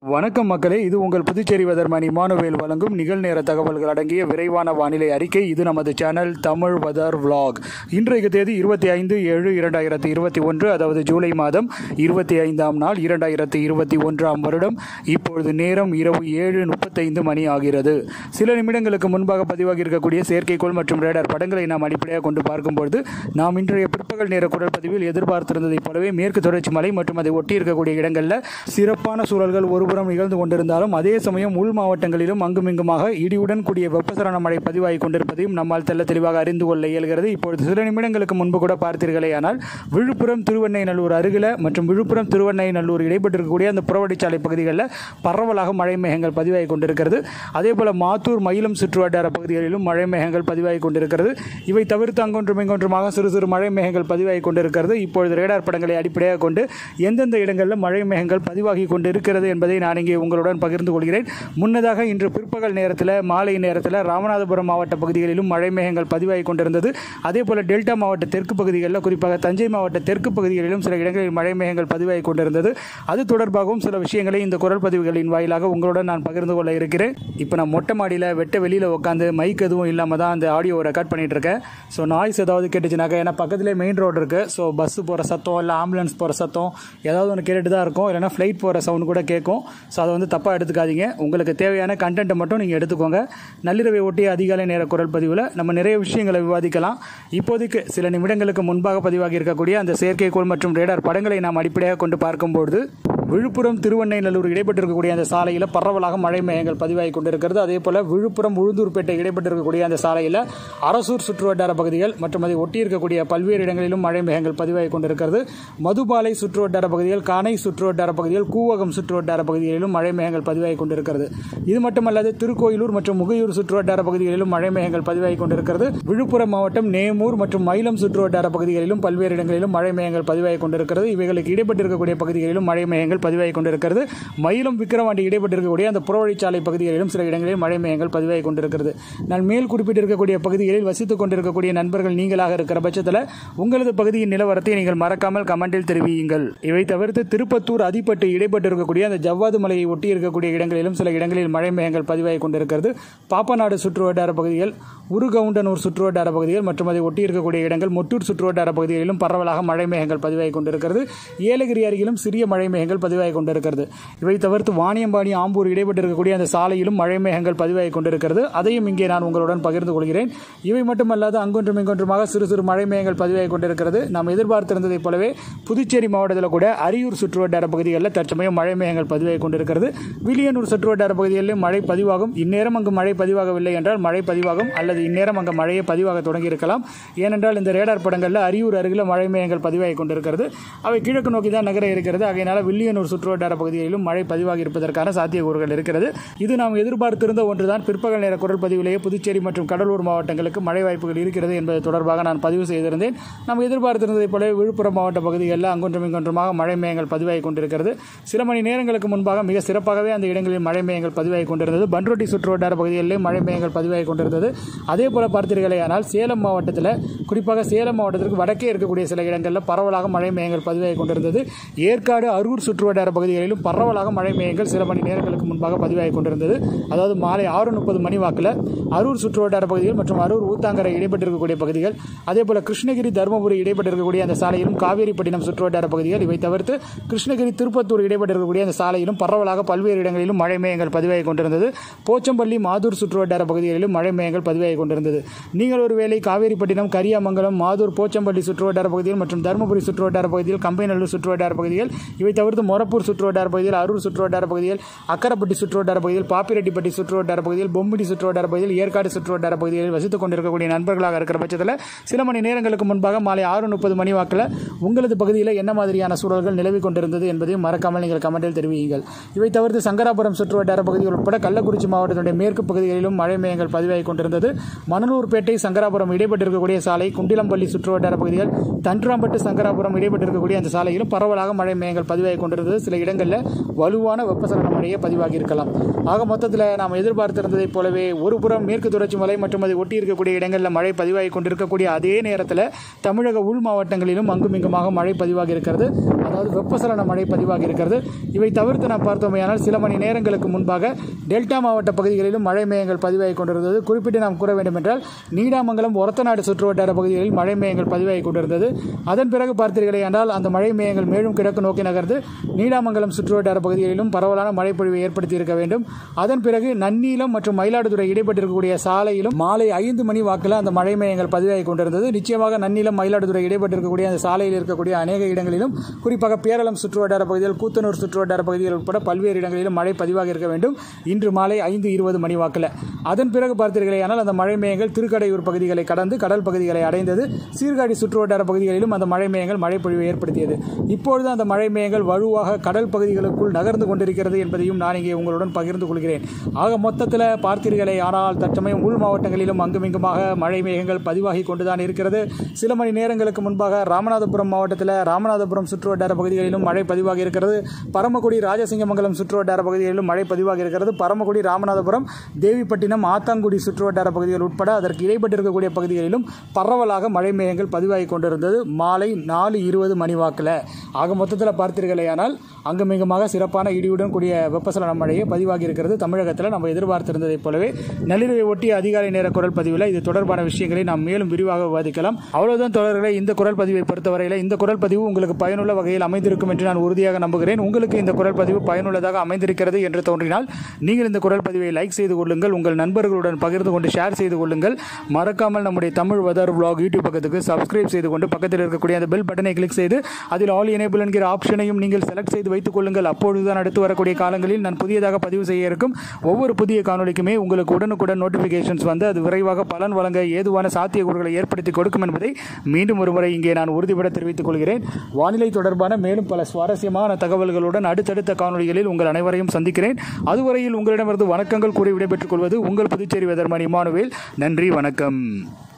வணக்கம் மக்களே இது உங்கள் புதுச்சேரி வெதர்மேன் இமானுவேல் வழங்கும் நிகழ்நேர தகவல்கள் அடங்கிய விரைவான வானிலை அறிக்கை இது நமது சேனல் தமிழ் வெதர் vlog இன்றைக்கு தேதி இருபத்தி ஐந்து ஏழு இரண்டாயிரத்தி இருபத்தி ஒன்று அதாவது ஜூலை மாதம் இருபத்தி ஐந்தாம் நாள் இரண்டாயிரத்தி இருபத்தி ஒன்றாம் வருடம் இப்பொழுது நேரம் இரவு ஏழு முப்பத்தைந்து மணி ஆகிறது சில நிமிடங்களுக்கு முன்பாக பதிவாகி இருக்கக்கூடிய செயற்கைக்கோள் மற்றும் ரேடார் படங்களை நாம் அடிப்படையாக கொண்டு பார்க்கும்பொழுது நாம் இன்றைய பிற்பகல் நேர குரல் பதிவில் எதிர்பார்த்திருந்ததைப் போலவே மேற்கு தொடர்ச்சி மலை மற்றும் அதை ஒட்டி இருக்கக்கூடிய இடங்களில் சிறப்பான சூழல்கள் ஒருபுறம் நிகழ்ந்து கொண்டிருந்தாலும் அதே சமயம் உள் மாவட்டங்களிலும் அங்குமிங்குமாக இடியுடன் கூடிய வெப்பசலன மழை பதிவாகி கொண்டிருப்பதையும் நம்மால் தெல்ல தெளிவாக அறிந்து கொள்ள இயல்கிறது இப்பொழுது சில நிமிடங்களுக்கு முன்பு கூட பார்த்தீர்களேயானால் விழுப்புரம் திருவண்ணைநல்லூர் அருகில மற்றும் விழுப்புரம் திருவண்ணைநல்லூர் இடைப்பட்டிருக்கக்கூடிய அந்த புறவழிச்சாலை பகுதிகளில் பரவலாக மழை மேகங்கள் பதிவாகி கொண்டிருக்கிறது அதே போல மாத்தூர் மயிலம் சுற்றுவட்டார பகுதிகளிலும் மழை மேகங்கள் பதிவாகி கொண்டிருக்கிறது இவை தவிர்த்து அங்கொன்றும் இங்கொன்றுமாக சிறு சிறு மழை மேகங்கள் பதிவாகி கொண்டிருக்கிறது இப்பொழுது ரேடார் படங்களை அடிப்படையாக கொண்டு எந்தெந்த இடங்களில் மழை மேகங்கள் பதிவாகி கொண்டிருக்கிறது என்பதை நான் இங்கே உங்களுடன் பகிர்ந்து கொள்கிறேன் முன்னதாக இன்று பிற்பகல் நேரத்தில் மாலை நேரத்தில் ராமநாதபுரம் மாவட்ட பகுதிகளிலும் மழை மேகங்கள் பதிவாகி கொண்டிருந்தது அதே போல டெல்டா மாவட்ட தெற்கு பகுதிகளில் குறிப்பாக தஞ்சை மாவட்ட தெற்கு பகுதிகளிலும் சில இடங்களில் மழை மேகங்கள் பதிவாகி கொண்டிருந்தது அது தொடர்பாகவும் சில விஷயங்களை இந்த குரல் பதிவுகளின் வாயிலாக உங்களுடன் நான் பகிர்ந்து கொள்ள இருக்கிறேன் இப்போ நான் மொட்டை மாடியில் வெட்ட வெளியில் உட்காந்து மைக் எதுவும் இல்லாமல் தான் அந்த ஆடியோ ரெக்கார்ட் பண்ணிட்டு இருக்கேன் ஸோ நாய்ஸ் ஏதாவது கேட்டுச்சுனாக்கா ஏன்னா பக்கத்துலேயே மெயின் ரோடு இருக்குது ஸோ பஸ்ஸு போகிற சத்தம் இல்லை ஆம்புலன்ஸ் போகிற சத்தம் ஏதாவது ஒன்று கேட்டுட்டு தான் இருக்கும் இல்லைனா ஃப்ளைட் போகிற சவுண்ட் கூட கேட்கும் ஸோ அதை வந்து தப்பாக எடுத்துக்காதீங்க உங்களுக்கு தேவையான கண்டென்ட்டை மட்டும் நீங்கள் எடுத்துக்கோங்க நள்ளிரவை ஒட்டிய அதிகாலை நேர குரல் பதிவில் நம்ம நிறைய விஷயங்களை விவாதிக்கலாம் இப்போதைக்கு சில நிமிடங்களுக்கு முன்பாக பதிவாகி இருக்கக்கூடிய அந்த செயற்கைக்கோள் மற்றும் ரேடார் படங்களை நாம் அடிப்படையாக கொண்டு பார்க்கும்பொழுது விழுப்புரம் திருவண்ணைநல்லூர் இடைப்பட்டிருக்கக்கூடிய அந்த சாலையில் பரவலாக மழை மேகங்கள் பதிவாகி கொண்டிருக்கிறது அதே போல் விழுப்புரம் உளுந்தூர்பேட்டை இடைப்பட்டிருக்கக்கூடிய அந்த சாலையில் அரசூர் சுற்றுவட்டார பகுதிகள் மற்றும் அதை ஒட்டி இருக்கக்கூடிய பல்வேறு இடங்களிலும் மழை மேகங்கள் பதிவாகி கொண்டிருக்கிறது மதுபாலை சுற்றுவட்டார பகுதிகள் கானை சுற்றுவட்டார பகுதிகள் கூவகம் சுற்றுவட்டார பகுதிகளிலும் மழை மேகங்கள் பதிவாகி கொண்டிருக்கிறது இது மட்டுமல்லாது திருக்கோயிலூர் மற்றும் முகையூர் சுற்றுவட்டார பகுதிகளிலும் மழை மேகங்கள் பதிவாகி கொண்டிருக்கிறது விழுப்புரம் மாவட்டம் நேமூர் மற்றும் மயிலம் சுற்றுவட்டார பகுதிகளிலும் பல்வேறு இடங்களிலும் மழை மேகங்கள் பதிவாகி கொண்டிருக்கிறது இவைகளுக்கு இடைப்பட்டிருக்கக்கூடிய பகுதிகளிலும் மழை மேகங்கள் பதிவாகி கொண்டிருக்கிறது மயிலம் விக்கிரவாண்டி இடைப்பட்டிருக்கக்கூடிய அந்த புறவழிச்சாலை பகுதிகளிலும் சில இடங்களில் மழை மேகங்கள் பதிவாகி கொண்டிருக்கிறது நான் மேல் குறிப்பிட்டிருக்கக்கூடிய பகுதிகளில் வசித்துக் கொண்டிருக்கக்கூடிய நண்பர்கள் நீங்களாக இருக்கிற பட்சத்தில் உங்களது பகுதியின் நிலவரத்தை நீங்கள் மறக்காமல் கமெண்டில் தெரிவியுங்கள் இவை தவிர்த்து திருப்பத்தூர் அதிப்பட்டு இடைப்பட்டிருக்கக்கூடிய அந்த ஜவ்வாது மலையை ஒட்டி இருக்கக்கூடிய இடங்களிலும் சில இடங்களில் மழை மேகங்கள் பதிவாகி கொண்டிருக்கிறது பாப்பநாடு சுற்றுவட்டார பகுதிகள் உருகவுண்டனூர் சுற்றுவட்டார பகுதிகள் மற்றும் அதை ஒட்டி இருக்கக்கூடிய இடங்கள் மொட்டூர் சுற்றுவட்டார பகுதிகளிலும் பரவலாக மழை மேகங்கள் பதிவாகி கொண்டிருக்கிறது ஏலகிரி அருகிலும் சிறிய மழை மேகங்கள் பதிவாகி கொண்டிருக்கிறது இவை தவிர்த்து வாணியம்பாடி ஆம்பூர் இடைப்பட்டிருக்கக்கூடிய அந்த சாலையிலும் மழை மேகங்கள் பதிவாகி கொண்டிருக்கிறது அதையும் இங்கே நான் உங்களுடன் பகிர்ந்து கொள்கிறேன் இவை மட்டுமல்லாது அங்கொன்றும் இங்கொன்றுமாக சிறு சிறு மழை மேகங்கள் பதிவாகி கொண்டிருக்கிறது நாம் எதிர்பார்த்திருந்ததைப் போலவே புதுச்சேரி மாவட்டத்தில் கூட அரியூர் சுற்றுவட்டார பகுதிகளில் தற்சமயம் மழை மேகங்கள் பதிவாகி கொண்டிருக்கிறது வில்லியனூர் சுற்றுவட்டார பகுதிகளிலும் மழை பதிவாகும் இந்நேரம் அங்கு மழை பதிவாகவில்லை என்றால் மழை பதிவாகும் அல்லது இந்நேரம் அங்கு மழையை பதிவாக தொடங்கி இருக்கலாம் ஏனென்றால் இந்த ரேடார் படங்களில் அரியூர் அருகில் மழை மேகங்கள் பதிவாகி கொண்டிருக்கிறது அவை கிழக்கு நோக்கி தான் நகர இருக்கிறது ஆகையினால வில்லியனூர் சுற்றுவட்டார பகுதிகளிலும் மழை பதிவாகி இருப்பதற்கான சாத்தியக்கூறுகள் இருக்கிறது இது நாம் எதிர்பார்த்திருந்த ஒன்றுதான் பிற்பகல் நேர குரல் பதிவிலேயே புதுச்சேரி மற்றும் கடலூர் மாவட்டங்களுக்கு மழை வாய்ப்புகள் இருக்கிறது என்பது தொடர்பாக நான் பதிவு செய்திருந்தேன் நாம் எதிர்பார்த்திருந்ததைப் போல விழுப்புரம் மாவட்ட பகுதிகளில் அங்கொன்றும் இங்கொன்றுமாக மழை மேகங்கள் பதிவாகி கொண்டிருக்கிறது சில மணி நேரங்களுக்கு முன்பாக மிக சிறப்பாகவே அந்த இடங்களில் மழை மேகங்கள் பதிவாகி கொண்டிருந்தது பன்ருட்டி சுற்றுவட்டார பகுதிகளிலும் மழை மேகங்கள் பதிவாகி கொண்டிருந்தது அதே போல பார்த்தீர்களேயானால் சேலம் மாவட்டத்தில் குறிப்பாக சேலம் மாவட்டத்திற்கு வடக்கே இருக்கக்கூடிய சில இடங்களில் பரவலாக மழை மேகங்கள் பதிவாகி கொண்டிருந்தது ஏற்காடு அரூர் சுற்றுவட்டார பகுதிகளிலும் பரவலாக மழை மேகங்கள் சில மணி நேரங்களுக்கு முன்பாக பதிவாகி கொண்டிருந்தது அதாவது மாலை ஆறு முப்பது மணி வாக்கில் அரூர் சுற்றுவட்டார பகுதிகள் மற்றும் அரூர் ஊத்தாங்கரை இடைப்பட்டிருக்கக்கூடிய பகுதிகள் அதே போல கிருஷ்ணகிரி தருமபுரி இடைப்பட்டிருக்கக்கூடிய அந்த சாலையிலும் காவேரிப்பட்டினம் சுற்றுவட்டார பகுதிகள் இவை தவிர்த்து கிருஷ்ணகிரி திருப்பத்தூர் இடைப்பட்டிருக்கக்கூடிய அந்த சாலையிலும் பரவலாக பல்வேறு இடங்களிலும் மழை மேகங்கள் பதிவாகி கொண்டிருந்தது போச்சம்பள்ளி மாதூர் சுற்றுவட்டார பகுதிகளிலும் மழை மேகங்கள் பதிவாகி கொண்டிருந்தது நீங்கள் ஒருவேளை காவேரிப்பட்டினம் கரியாமங்கலம் மாதூர் போச்சம்பள்ளி சுற்றுவட்டார பகுதிகள் மற்றும் தருமபுரி சுற்றுவட்டார பகுதிகள் கம்பைநல்லூர் சுற்றுவட்டார பகுதிகள் இவை தவிர்த்து மொரப்பூர் சுற்றுவட்டார பகுதியில் அரூர் சுற்றுவட்டார பகுதிகள் அக்கரப்பட்டி சுற்றுவட்டார பகுதியில் பாப்பிரெட்டிப்பட்டி சுற்றுவட்டார பகுதியில் பொம்மிடி சுற்றுவட்டார பகுதியில் ஏற்காடு சுற்றுவட்டார பகுதிகளில் வசித்துக் கொண்டிருக்கக்கூடிய நண்பர்களாக இருக்கிற பட்சத்தில் சில மணி நேரங்களுக்கு முன்பாக மாலை ஆறு முப்பது மணி வாக்கில் உங்களது பகுதியில் என்ன மாதிரியான சூழல்கள் நிலவி கொண்டிருந்தது என்பதையும் மறக்காமல் நீங்கள் கமெண்டில் தெரிவியுங்கள் இவை தவிர்த்து சங்கராபுரம் சுற்றுவட்டார பகுதிகள் உட்பட கள்ளக்குறிச்சி மாவட்டத்தினுடைய மேற்கு பகுதிகளிலும் மழை மேகங்கள் பதிவாகி கொண்டிருந்தது மணலூர்பேட்டை சங்கராபுரம் இடைப்பட்டிருக்கக்கூடிய சாலை குண்டிலம்பள்ளி சுற்றுவட்டார பகுதிகள் தன்றாம்பட்டு சங்கராபுரம் இடைப்பட்டிருக்கக்கூடிய அந்த சாலையிலும் பரவலாக மழை மேகங்கள் பதிவாகி கொண்டிருந்தது கொண்டிருந்தது சில இடங்களில் வலுவான வெப்பசலன மழையே பதிவாகி இருக்கலாம் ஆக மொத்தத்தில் நாம் எதிர்பார்த்திருந்ததைப் போலவே ஒரு புறம் மேற்கு தொடர்ச்சி மலை மற்றும் அதை ஒட்டி இருக்கக்கூடிய இடங்களில் மழை பதிவாகி கொண்டிருக்கக்கூடிய அதே நேரத்தில் தமிழக உள் மாவட்டங்களிலும் அங்கும் இங்குமாக மழை பதிவாகி இருக்கிறது அதாவது வெப்பசலன மழை பதிவாகி இருக்கிறது இவை தவிர்த்து நாம் பார்த்தோமேயானால் சில மணி நேரங்களுக்கு முன்பாக டெல்டா மாவட்ட பகுதிகளிலும் மழை மேகங்கள் பதிவாகி கொண்டிருந்தது குறிப்பிட்டு நாம் கூற வேண்டும் என்றால் நீடாமங்கலம் ஒரத்தநாடு சுற்றுவட்டார பகுதிகளில் மழை மேகங்கள் பதிவாகி கொண்டிருந்தது அதன் பிறகு பார்த்தீர்களே என்றால் அந்த மழை மேகங்கள் மேலும் கிழக்கு நோக்கி நகர்ந்து நீடாமங்கலம் சுற்றுவட்டார பகுதிகளிலும் பரவலான மழைப்பொழிவை ஏற்படுத்தி இருக்க வேண்டும் அதன் பிறகு நன்னீலம் மற்றும் மயிலாடுதுறை இடைப்பட்டிருக்கக்கூடிய சாலையிலும் மாலை ஐந்து மணி வாக்கில் அந்த மழை மேகங்கள் பதிவாகி கொண்டிருந்தது நிச்சயமாக நன்னீலம் மயிலாடுதுறை இடைப்பட்டிருக்கக்கூடிய அந்த சாலையில் இருக்கக்கூடிய அநேக இடங்களிலும் குறிப்பாக பேரளம் சுற்றுவட்டார பகுதிகள் கூத்தனூர் சுற்றுவட்டார பகுதிகள் உட்பட பல்வேறு இடங்களிலும் மழை பதிவாக இருக்க வேண்டும் இன்று மாலை ஐந்து இருபது மணி வாக்கில் அதன் பிறகு பார்த்தீர்களேயானால் அந்த மழை மேகங்கள் திருக்கடையூர் பகுதிகளை கடந்து கடல் பகுதிகளை அடைந்தது சீர்காழி சுற்றுவட்டார பகுதிகளிலும் அந்த மழை மேகங்கள் மழை பொழிவை ஏற்படுத்தியது இப்பொழுது அந்த மழை மேகங்கள் வலுவாக கடல் பகுதிகளுக்குள் நகர்ந்து கொண்டிருக்கிறது என்பதையும் நான் இங்கே உங்களுடன் பகிர்ந்து கொள்கிறேன் ஆக மொத்தத்தில் பார்த்தீர்களே ஆனால் தற்சமயம் உள் மாவட்டங்களிலும் அங்குமிங்குமாக மழை மேகங்கள் பதிவாகி கொண்டுதான் இருக்கிறது சில மணி நேரங்களுக்கு முன்பாக ராமநாதபுரம் மாவட்டத்தில் ராமநாதபுரம் சுற்றுவட்டார பகுதிகளிலும் மழை பதிவாகி இருக்கிறது பரமக்குடி ராஜசிங்கமங்கலம் சுற்றுவட்டார பகுதிகளிலும் மழை பதிவாகி இருக்கிறது பரமக்குடி ராமநாதபுரம் தேவிப்பட்டினம் ஆத்தாங்குடி சுற்றுவட்டார பகுதிகள் உட்பட அதற்கு இடைப்பட்டிருக்கக்கூடிய பகுதிகளிலும் பரவலாக மழை மேகங்கள் பதிவாகி கொண்டிருந்தது மாலை நாலு இருபது மணி வாக்கில் ஆக மொத்தத்தில் பார்த்தீர்களேயானால் அங்குமிகுமாக சிறப்பான இடியுடன் கூடிய வெப்பசலன மழையே பதிவாகி இருக்கிறது தமிழகத்தில் நம்ம எதிர்பார்த்திருந்ததைப் போலவே நள்ளிரவை ஒட்டி அதிகாலை நேர குரல் பதிவில் இது தொடர்பான விஷயங்களை நாம் மேலும் விரிவாக விவாதிக்கலாம் அவ்வளவுதான் தொடர்களை இந்த குரல் பதிவை பொறுத்தவரையில் இந்த குரல் பதிவு உங்களுக்கு பயனுள்ள வகையில் அமைந்திருக்கும் என்று நான் உறுதியாக நம்புகிறேன் உங்களுக்கு இந்த குரல் பதிவு பயனுள்ளதாக அமைந்திருக்கிறது என்று தோன்றினால் நீங்கள் இந்த குரல் பதிவை லைக் செய்து கொள்ளுங்கள் உங்கள் நண்பர்களுடன் பகிர்ந்து கொண்டு ஷேர் செய்து கொள்ளுங்கள் மறக்காமல் நம்முடைய தமிழ் வெதர் vlog யூடியூப் பக்கத்துக்கு சப்ஸ்கிரைப் செய்து கொண்டு பக்கத்தில் இருக்கக்கூடிய அந்த பெல் பட்டனை கிளிக் செய்து அதில் ஆல் எனேபிள் என்கிற ஆப்ஷனையும் நீங்கள் செலக்ட் செய்து வைத்துக் கொள்ளுங்கள் அப்பொழுதுதான் அடுத்து வரக்கூடிய காலங்களில் நான் புதியதாக பதிவு செய்ய இருக்கும் ஒவ்வொரு புதிய காணொலிக்குமே உங்களுக்கு உடனுக்குடன் நோட்டிஃபிகேஷன்ஸ் வந்து அது விரைவாக பலன் வழங்க ஏதுவான சாத்தியக்கூறுகளை ஏற்படுத்தி கொடுக்கும் என்பதை மீண்டும் ஒருமுறை இங்கே நான் உறுதிபட தெரிவித்துக் கொள்கிறேன் வானிலை தொடர்பான மேலும் பல சுவாரஸ்யமான தகவல்களுடன் அடுத்தடுத்த காணொலிகளில் உங்கள் அனைவரையும் சந்திக்கிறேன் அதுவரையில் உங்களிடமிருந்து வணக்கங்கள் கூறி விடைபெற்றுக் கொள்வது உங்கள் புதுச்சேரி வெதர்மன் இமானுவேல் நன்றி வணக்கம்